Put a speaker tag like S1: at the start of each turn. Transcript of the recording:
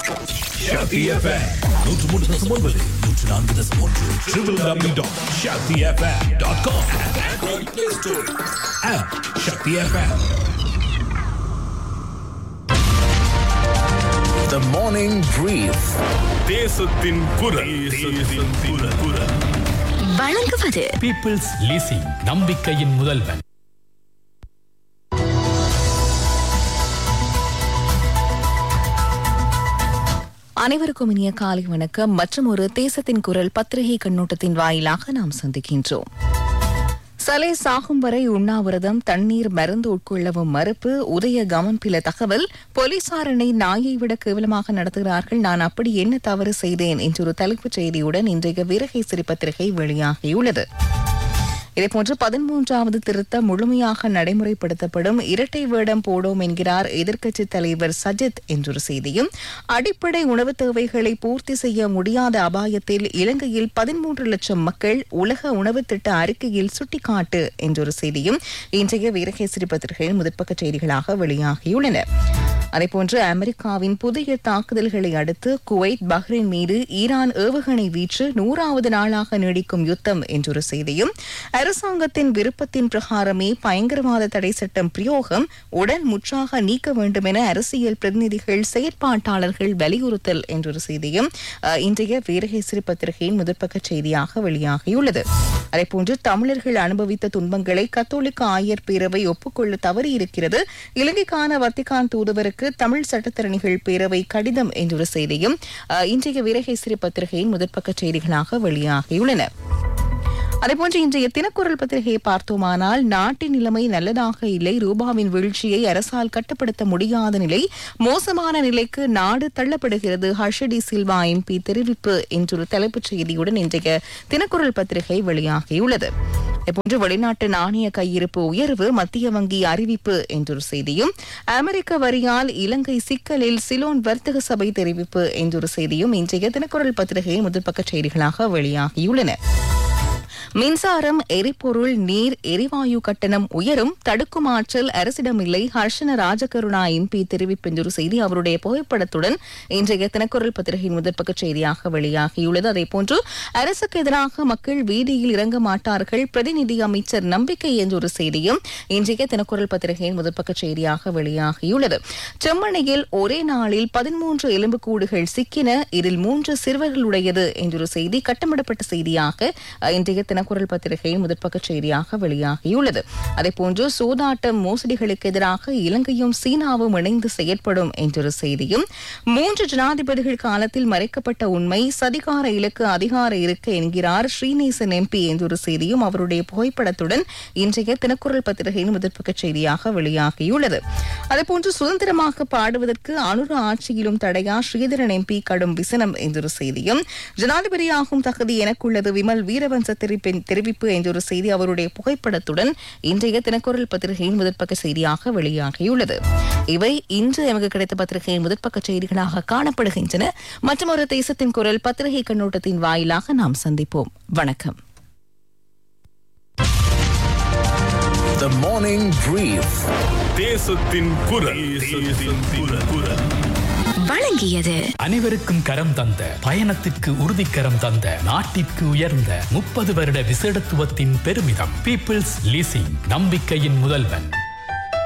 S1: Shakti FM. நூற்று மூன்று தசம் ஒன்பது நூற்று நான்கு தசம் ஒன்று triple W dot Sakthi FM dot com android play store app Sakthi FM
S2: The morning brief.
S1: தேசத்தின் குரல் தேசத்தின் குரல்
S3: வழங்குவது
S4: பீப்புள்ஸ் லீசிங் நம்பிக்கையின் முதல்வன்
S3: அனைவருக்கும் இனிய காலை வணக்கம் மற்றும் ஒரு தேசத்தின் குரல் பத்திரிகை கண்ணோட்டத்தின் வாயிலாக நாம் சந்திக்கின்றோம் சலை சாகும் வரை உண்ணாவிரதம் தண்ணீர் மருந்து உட்கொள்ளவும் மறுப்பு உதய கமன்பில தகவல் போலீசாரனை நாயை விட கேவலமாக நடத்துகிறார்கள் நான் அப்படி என்ன தவறு செய்தேன் என்றொரு தலைப்புச் செய்தியுடன் இன்றைய வீரகேசரி பத்திரிகை வெளியாகியுள்ளது இதேபோன்று பதிமூன்றாவது திருத்தம் முழுமையாக நடைமுறைப்படுத்தப்படும் இரட்டை வேடம் போடோம் என்கிறார் எதிர்க்கட்சித் தலைவர் சஜித் என்றொரு செய்தியும் அடிப்படை உணவுத் தேவைகளை பூர்த்தி செய்ய முடியாத அபாயத்தில் இலங்கையில் பதிமூன்று லட்சம் மக்கள் உலக உணவு திட்ட அறிக்கையில் சுட்டிக்காட்டு என்றொரு செய்தியும் இன்றைய வீரகேசரி பத்திரிகையில் முதற்பக்க செய்திகளாக வெளியாகியுள்ளன அதேபோன்று அமெரிக்காவின் புதிய தாக்குதல்களை அடுத்து குவைத் பஹ்ரைன் மீது ஈரான் ஏவுகணை வீச்சு நூறாவது நாளாக நீடிக்கும் யுத்தம் என்றொரு செய்தியும் அரசாங்கத்தின் விருப்பத்தின் பிரகாரமே பயங்கரவாத தடை சட்டம் பிரயோகம் உடன் முற்றாக நீக்க வேண்டும் என அரசியல் பிரதிநிதிகள் செயற்பாட்டாளர்கள் வலியுறுத்தல் என்றொரு செய்தியும் அஹ், இன்றைய வீரகேசரி பத்திரிகையின் முதற்பக்க செய்தியாக வெளியாகியுள்ளது அதேபோன்று தமிழர்கள் அனுபவித்த துன்பங்களை கத்தோலிக்க ஆயர் பேரவை ஒப்புக்கொள்ள தவறியிருக்கிறது இலங்கைக்கான வத்திகான் தூதுவருக்கு தமிழ் சட்டத்தரணிகள் பேரவை கடிதம் என்றொரு செய்தியும் அஹ், இன்றைய வீரகேசரி பத்திரிகையின் முதற்பக்க செய்திகளாக வெளியாகியுள்ளன அதேபோன்று இன்றைய தினக்குரல் பத்திரிகையை பார்த்தோமானால் நாட்டின் நிலைமை நல்லதாக இல்லை ரூபாவின் வீழ்ச்சியை அரசால் கட்டுப்படுத்த முடியாத நிலை மோசமான நிலைக்கு நாடு தள்ளப்படுகிறது ஹர்ஷடி சில்வா எம்பி தெரிவிப்பு என்றொரு தலைப்புச் செய்தியுடன் இன்றைய தினக்குரல் பத்திரிகை வெளியாகியுள்ளது இதேபோன்று வெளிநாட்டு நாணய கையிருப்பு உயர்வு மத்திய வங்கி அறிவிப்பு என்றொரு செய்தியும் அமெரிக்க வரியால் இலங்கை சிக்கலில் சிலோன் வர்த்தக சபை தெரிவிப்பு என்றொரு செய்தியும் இன்றைய தினக்குரல் பத்திரிகையின் முதற்பக்க செய்திகளாக வெளியாகியுள்ளன மின்சாரம் எரிபொருள் நீர் எரிவாயு கட்டணம் உயரும் தடுக்கும் ஆற்றல் அரசிடமில்லை ஹர்ஷன ராஜகருணா எம்பி தெரிவிப்பென்றொரு செய்தி அவருடைய புகைப்படத்துடன் இன்றைய தினக்குரல் பத்திரிகையின் முதற்பக்க செய்தியாக வெளியாகியுள்ளது அதேபோன்று அரசுக்கு எதிராக மக்கள் வீதியில் இறங்க மாட்டார்கள் பிரதிநிதி அமைச்சர் நம்பிக்கை என்றொரு செய்தியும் இன்றைய தினக்குரல் பத்திரிகையின் முதற்பக்க செய்தியாக வெளியாகியுள்ளது செம்மணியில் ஒரே நாளில் பதிமூன்று எலும்புக்கூடுகள் சிக்கின இதில் மூன்று சிறுவர்களுடையது என்றொரு செய்தி கட்டமிடப்பட்ட செய்தியாக அஹ், இன்றைய தினக்குரல் பத்திரிகையின் முதற்பக்க செய்தியாக வெளியாகியுள்ளது அதேபோன்று சூதாட்டம் மோசடிகளுக்கு எதிராக இலங்கையும் சீனாவும் இணைந்து செயற்படும் என்றொரு செய்தியும் மூன்று ஜனாதிபதிகள் காலத்தில் மறைக்கப்பட்ட உண்மை சதிகார இலக்கு அதிகார இருக்க என்கிறார் ஸ்ரீநேசன் எம்பி என்றொரு செய்தியும் அவருடைய புகைப்படத்துடன் இன்றைய தினக்குரல் பத்திரிகையின் முதற்பக்க செய்தியாக வெளியாகியுள்ளது அதேபோன்று சுதந்திரமாக பாடுவதற்கு அனுர ஆட்சியிலும் தடையா ஸ்ரீதரன் எம்பி கடும் விசனம் என்றொரு செய்தியும் ஜனாதிபதியாகும் தகுதி எனக்குள்ளது விமல் வீரவன்ச தெரிவிப்பின் தெரிவிப்பு என்றொரு செய்தி அவருடைய புகைப்படத்துடன் இன்றைய தினக்குரல் பத்திரிகையின் முதற்பக்க செய்தியாக வெளியாகியுள்ளது இவை இன்று எமக்கு கிடைத்த பத்திரிகையின் முதற்பக்க செய்திகளாக காணப்படுகின்றன மற்றும் ஒரு தேசத்தின் குரல் பத்திரிகை கண்ணோட்டத்தின் வாயிலாக நாம் சந்திப்போம் வணக்கம்
S2: The morning brief.
S1: தேசத்தின் குரல் தேசத்தின் குரல்
S3: வழங்கியது
S4: அனைவருக்கும் கரம் தந்த பயணத்திற்கு உறுதிக்கரம் தந்த நாட்டிற்கு உயர்ந்த முப்பது வருட விசேடத்துவத்தின் பெருமிதம் பீப்புள்ஸ் லீசிங் நம்பிக்கையின் முதல்வன்